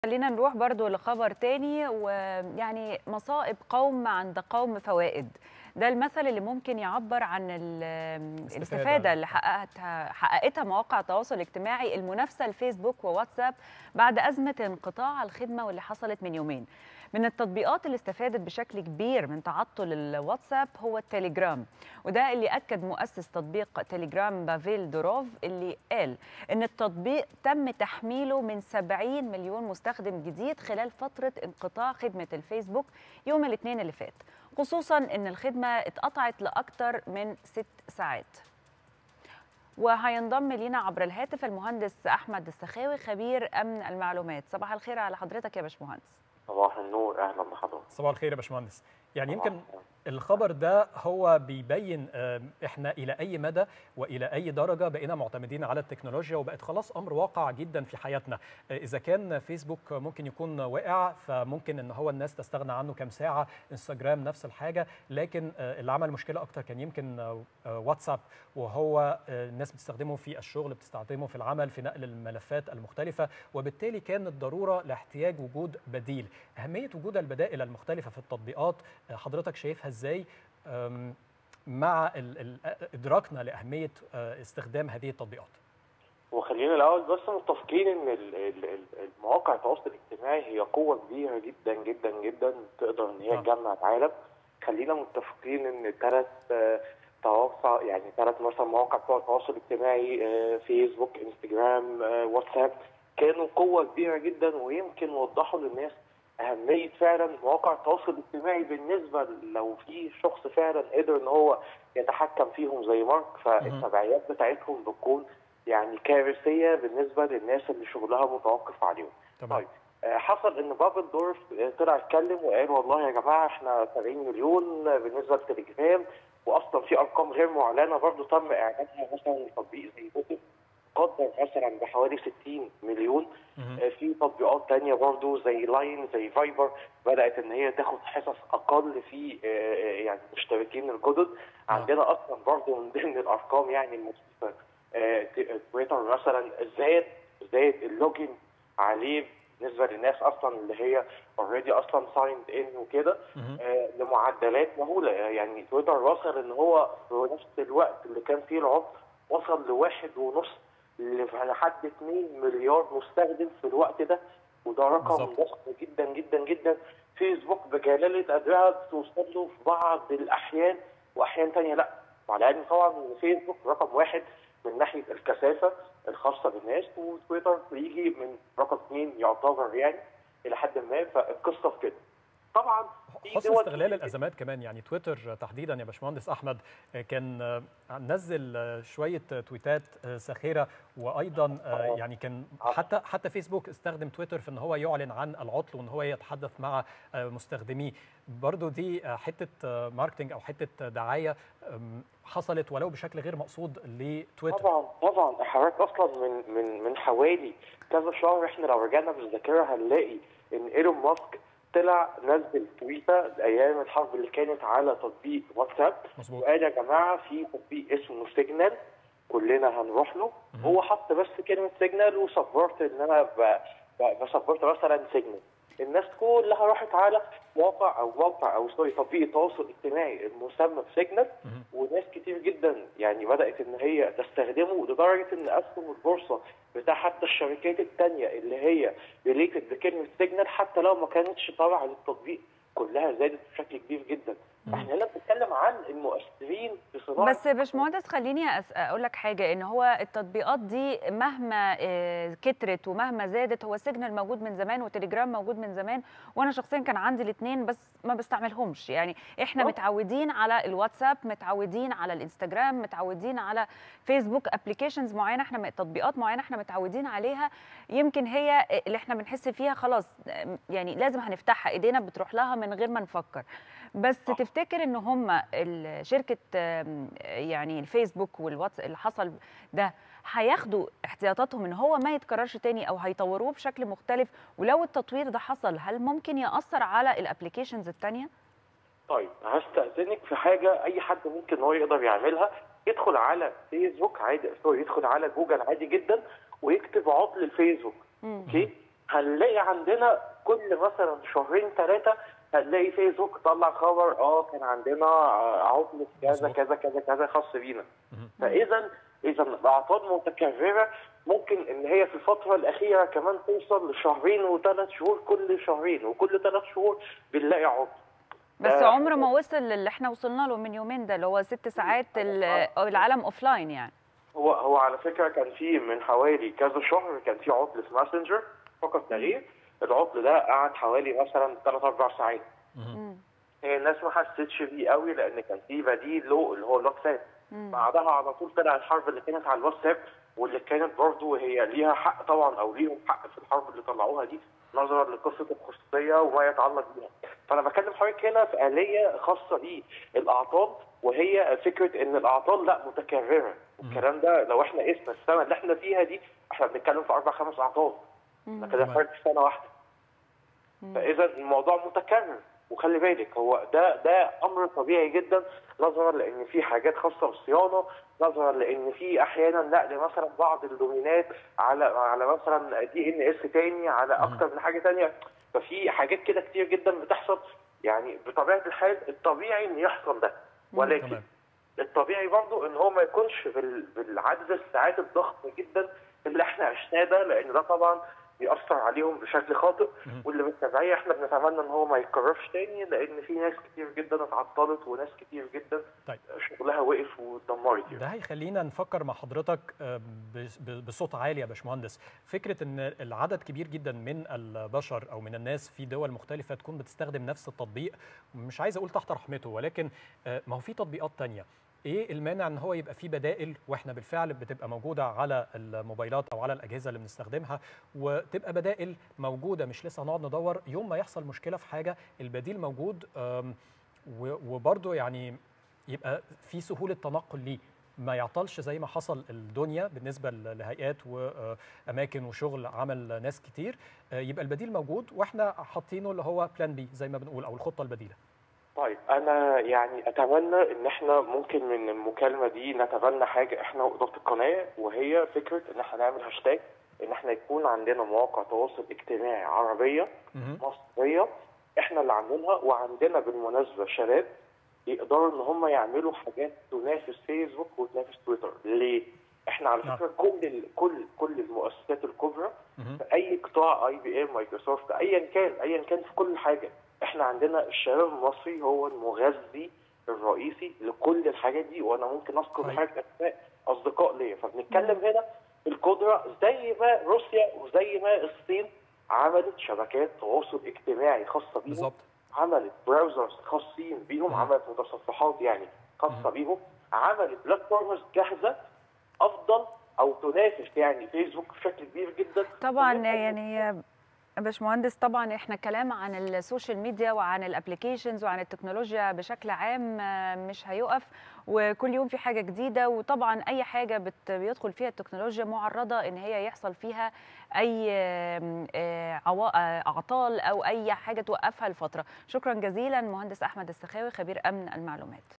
خلينا نروح برضو لخبر تاني ويعني مصائب قوم عند قوم فوائد ده المثل اللي ممكن يعبر عن ال- الاستفادة اللي حققتها حققتها مواقع التواصل الاجتماعي المنافسة لفيسبوك وواتساب بعد أزمة انقطاع الخدمة واللي حصلت من يومين من التطبيقات اللي استفادت بشكل كبير من تعطل الواتساب هو التليجرام وده اللي أكد مؤسس تطبيق تليجرام بافيل دوروف اللي قال إن التطبيق تم تحميله من 70 مليون مستخدم جديد خلال فترة انقطاع خدمة الفيسبوك يوم الاثنين اللي فات خصوصا إن الخدمة اتقطعت لأكثر من ست ساعات وهينضم لينا عبر الهاتف المهندس أحمد السخاوي خبير أمن المعلومات صباح الخير على حضرتك يا باشمهندس صباح النور اهلا بحضرتك صباح الخير يا باشمهندس يعني صباح يمكن الخير. الخبر ده هو بيبين آه، احنا الى اي مدى والى اي درجه بقينا معتمدين على التكنولوجيا وبقت خلاص امر واقع جدا في حياتنا آه، اذا كان فيسبوك ممكن يكون واقع فممكن ان هو الناس تستغنى عنه كام ساعه انستجرام نفس الحاجه لكن آه، اللي عمل مشكله اكتر كان يمكن آه، آه، واتساب وهو آه، الناس بتستخدمه في الشغل بتستخدمه في العمل في نقل الملفات المختلفه وبالتالي كانت ضروره لاحتياج وجود بديل اهميه وجود البدائل المختلفه في التطبيقات آه، حضرتك شايفها ازاي أم، مع ال- ال- ادراكنا لاهميه آه، استخدام هذه التطبيقات وخلينا الاول بس متفقين ان ال- ال- ال- المواقع التواصل الاجتماعي هي قوه كبيره جدا جدا جدا تقدر ان هي آه. تجمع العالم خلينا متفقين ان ثلاث تواصل يعني ثلاث مثلا مواقع بتوع التواصل الاجتماعي آه، فيسبوك انستجرام آه، واتساب كانوا قوه كبيره جدا ويمكن وضحوا للناس اهميه فعلا مواقع التواصل الاجتماعي بالنسبه لو في شخص فعلا قدر ان هو يتحكم فيهم زي مارك فالتبعيات بتاعتهم بتكون يعني كارثيه بالنسبه للناس اللي شغلها متوقف عليهم. تمام طيب آه، حصل ان بابل دورف آه، طلع اتكلم وقال والله يا جماعه احنا 70 مليون آه، بالنسبه للتليجرام واصلا في ارقام غير معلنه برضو تم اعلانها مثلا تطبيق زي جوجل قدر مثلا بحوالي 60 مليون مهم. آه، في تطبيقات تانية برضو زي لاين زي فايبر بدأت إن هي تاخد حصص أقل في آه، آه، يعني المشتركين الجدد عندنا أصلا برضو من ضمن الأرقام يعني المخيفة آه، ت- تويتر مثلا زاد زاد اللوجن عليه بالنسبة للناس أصلا اللي هي اوريدي أصلا سايند إن وكده مهم. آه، لمعدلات مهولة يعني تويتر وصل إن هو في نفس الوقت اللي كان فيه العطل وصل لواحد ونص لحد 2 مليار مستخدم في الوقت ده وده رقم بالظبط. ضخم جدا جدا جدا فيسبوك بجلالة قدرها بتوصل له في بعض الأحيان وأحيان تانية لا وعلى العلم طبعا إن فيسبوك رقم واحد من ناحية الكثافة الخاصة بالناس وتويتر يجي من رقم اثنين يعتبر يعني إلى حد ما فالقصة في كده طبعا في حسن دول استغلال كتير الازمات كمان يعني تويتر تحديدا يا باشمهندس احمد آه، كان آه، نزل آه، شويه تويتات آه، ساخره وايضا آه، آه. يعني كان آه. حتى حتى فيسبوك استخدم تويتر في ان هو يعلن عن العطل وان هو يتحدث مع آه، مستخدميه برضو دي آه، حته آه، ماركتنج او حته دعايه آم، حصلت ولو بشكل غير مقصود لتويتر طبعا طبعا حضرتك اصلا من من من حوالي كذا شهر احنا لو رجعنا بالذاكره هنلاقي ان ايلون ماسك طلع نزل تويته ايام الحرب اللي كانت على تطبيق واتساب مظبوط وقال يا جماعه في تطبيق اسمه سيجنال كلنا هنروح له مهم. هو حط بس كلمه سيجنال وصبرت ان انا ب- ب- بصبرت مثلا سيجنال الناس كلها راحت على موقع او موقع او سوري تطبيق التواصل الاجتماعي المسمى بسيجنال مهم. وناس كتير جدا يعني بدات ان هي تستخدمه لدرجه ان اسهم البورصه بتاع حتى الشركات التانية اللي هي ريليتد بكلمه سيجنال حتى لو ما كانتش طالعه للتطبيق كلها زادت بشكل كبير جدا احنا هنا بنتكلم عن المؤثرين في صناعه بس يا باشمهندس خليني أس- اقول لك حاجه ان هو التطبيقات دي مهما آه، كترت ومهما زادت هو سيجنال موجود من زمان وتليجرام موجود من زمان وانا شخصيا كان عندي الاثنين بس ما بستعملهمش يعني احنا آه. متعودين على الواتساب متعودين على الانستجرام متعودين على فيسبوك ابلكيشنز معينه احنا تطبيقات معينه احنا متعودين عليها يمكن هي اللي احنا بنحس فيها خلاص آه، يعني لازم هنفتحها ايدينا بتروح لها من غير ما نفكر بس صح. تفتكر ان هم ال- شركه آم، يعني الفيسبوك والواتس اللي حصل ده هياخدوا احتياطاتهم ان هو ما يتكررش تاني او هيطوروه بشكل مختلف ولو التطوير ده حصل هل ممكن ياثر على الابلكيشنز التانيه طيب هستأذنك في حاجة أي حد ممكن إن هو يقدر يعملها يدخل على فيسبوك عادي سوري يدخل على جوجل عادي جدا ويكتب عطل الفيسبوك مم. اوكي هنلاقي عندنا كل مثلا شهرين ثلاثه هتلاقي فيسبوك طلع خبر اه كان عندنا عطل كذا مظبوط. كذا كذا كذا خاص بينا مهم. فاذا اذا الاعطال متكرره ممكن ان هي في الفتره الاخيره كمان توصل لشهرين وثلاث شهور كل شهرين وكل ثلاث شهور بنلاقي عطل بس ده- عمره ما وصل اللي احنا وصلنا له من يومين ده اللي هو ست ساعات ال- العالم اوف لاين يعني هو هو على فكره كان في من حوالي كذا شهر كان في عطل في ماسنجر فقط لا غير العطل ده قعد حوالي مثلا 3 4 ساعات مم. هي الناس ما حسيتش بيه قوي لان كان في بديل له اللي هو الواتساب مم. بعدها على طول طلع الحرب اللي كانت على الواتساب واللي كانت برضه هي ليها حق طبعا او ليهم حق في الحرب اللي طلعوها دي نظرا لقصه الخصوصيه وما يتعلق بيها. فانا بكلم حضرتك هنا في اليه خاصه بالاعطال وهي فكره ان الاعطال لا متكرره والكلام ده لو احنا قسنا السنه اللي احنا فيها دي احنا بنتكلم في اربع خمس اعطال. مم. ده كده تمام. فرق في سنه واحده. مم. فاذا الموضوع متكرر وخلي بالك هو ده ده امر طبيعي جدا نظرا لان في حاجات خاصه بالصيانه نظرا لان في احيانا نقل مثلا بعض الدومينات على على مثلا دي ان اس تاني على مم. اكتر من حاجه تانيه ففي حاجات كده كتير جدا بتحصل يعني بطبيعه الحال الطبيعي ان يحصل ده ولكن تمام الطبيعي برضو ان هو ما يكونش بال- بالعدد الساعات الضخم جدا اللي احنا عشناه ده لان ده طبعا بيأثر عليهم بشكل خاطئ مهم. واللي بالتبعية احنا بنتمنى ان هو ما يتكررش تاني لان في ناس كتير جدا اتعطلت وناس كتير جدا طيب. شغلها وقف واتدمرت يعني. ده هيخلينا نفكر مع حضرتك آه، ب- ب- بصوت عالي يا باشمهندس فكره ان العدد كبير جدا من البشر او من الناس في دول مختلفه تكون بتستخدم نفس التطبيق مش عايز اقول تحت رحمته ولكن آه، ما هو في تطبيقات تانية ايه المانع ان هو يبقى في بدائل واحنا بالفعل بتبقى موجوده على الموبايلات او على الاجهزه اللي بنستخدمها وتبقى بدائل موجوده مش لسه هنقعد ندور يوم ما يحصل مشكله في حاجه البديل موجود آم، و- وبرضه يعني يبقى في سهوله تنقل ليه ما يعطلش زي ما حصل الدنيا بالنسبه ل- لهيئات واماكن وشغل عمل ناس كتير آه، يبقى البديل موجود واحنا حاطينه اللي هو بلان بي زي ما بنقول او الخطه البديله طيب انا يعني اتمنى ان احنا ممكن من المكالمه دي نتبنى حاجه احنا واداره القناه وهي فكره ان احنا نعمل هاشتاج ان احنا يكون عندنا مواقع تواصل اجتماعي عربيه مهم. مصريه احنا اللي عاملينها وعندنا بالمناسبه شباب يقدروا ان هم يعملوا حاجات تنافس فيسبوك وتنافس تويتر ليه؟ احنا على نعم. فكره كل ال كل كل المؤسسات الكبرى مهم. في اي قطاع اي بي ام مايكروسوفت ايا كان ايا كان في كل حاجه احنا عندنا الشباب المصري هو المغذي الرئيسي لكل الحاجات دي وانا ممكن اذكر طيب. حاجه اسماء اصدقاء ليا فبنتكلم هنا القدره زي ما روسيا وزي ما الصين عملت شبكات تواصل اجتماعي خاصه بيهم بالظبط عملت براوزرز خاصين بيهم مم. عملت متصفحات يعني خاصه مم. بيهم عملت بلاتفورمز جاهزه افضل او تنافس يعني فيسبوك بشكل كبير جدا طبعا ومن- يعني يا باشمهندس طبعا احنا كلام عن السوشيال ميديا وعن الابلكيشنز وعن التكنولوجيا بشكل عام آه، مش هيقف وكل يوم في حاجه جديده وطبعا اي حاجه بت- بيدخل فيها التكنولوجيا معرضه ان هي يحصل فيها اي آم، آه، عوا- آه، اعطال او اي حاجه توقفها لفتره شكرا جزيلا مهندس احمد السخاوي خبير امن المعلومات